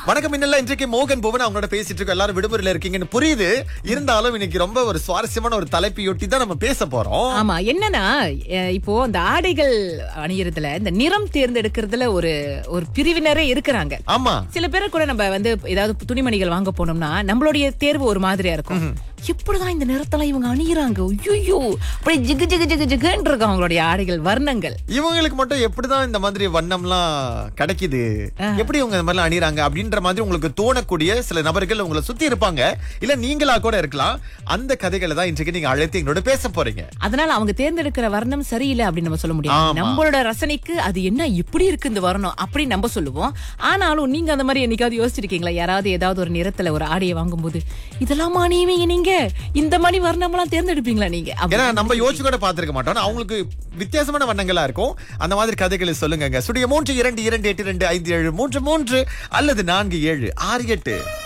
வணக்கம் இன்னெல்லாம் இன்றைக்கு மோகன் புவன் அவங்களோட பேசிட்டு இருக்கோம் எல்லாரும் விடுமுறையில இருக்கீங்கன்னு புரியுது இருந்தாலும் இன்னைக்கு ரொம்ப ஒரு சுவாரஸ்யமான ஒரு தலைப்பையொட்டி தான் நம்ம பேச போறோம் ஆமா என்னன்னா அஹ் இப்போ இந்த ஆடைகள் அணியறதுல இந்த நிறம் தேர்ந்தெடுக்கிறதுல ஒரு ஒரு பிரிவினரே இருக்கிறாங்க ஆமா சில பேரை கூட நம்ம வந்து ஏதாவது துணிமணிகள் வாங்க போனோம்னா நம்மளுடைய தேர்வு ஒரு மாதிரியா இருக்கும் எப்படிதான் இந்த நிறத்தெல்லாம் இவங்க அணியிறாங்க ஐயோ அப்படியே ஜிகு ஜிகு ஜிகு ஜிகுன்னு இருக்கும் அவங்களுடைய ஆடைகள் வர்ணங்கள் இவங்களுக்கு மட்டும் எப்படிதான் இந்த மாதிரி வண்ணம்லாம் கிடைக்குது எப்படி இவங்க இந்த மாதிரிலாம் அணிறாங்க அப்படின்ற மாதிரி உங்களுக்கு தோணக்கூடிய சில நபர்கள் உங்களை சுத்தி இருப்பாங்க இல்ல நீங்களா கூட இருக்கலாம் அந்த கதைகளை தான் இன்றைக்கு நீங்க அழைத்து எங்களோட பேச போறீங்க அதனால அவங்க தேர்ந்தெடுக்கிற வர்ணம் சரியில்லை அப்படின்னு நம்ம சொல்ல முடியாது ஆமா. நம்மளோட ரசனைக்கு அது என்ன இப்படி இருக்கு இந்த வர்ணம் அப்படின்னு நம்ம சொல்லுவோம் ஆனாலும் நீங்க அந்த மாதிரி என்னைக்காவது யோசிச்சிருக்கீங்களா யாராவது ஏதாவது ஒரு நிறத்துல ஒரு ஆடையை வாங்கும்போது இதெல்லாம் அணியுவீங்க நீங்க இந்த மாதிரி வர்ணம்லாம் தேர்ந்தெடுப்பீங்களா நீங்க அப்படி- ஏன்னா நம்ம யோசிச்சு கூட பார்த்திருக்க மாட்டோம் ஆனா அவங்களுக்கு வித்தியாசமான வண்ணங்களா இருக்கும் அந்த மாதிரி கதைகளை சொல்லுங்க சுடிய மூன்று இரண்டு இரண்டு எட்டு ரெண்டு ஐந்து ஏழு மூன்று மூன்று அல்லது நான்கு ஏழு ஆறு எட்டு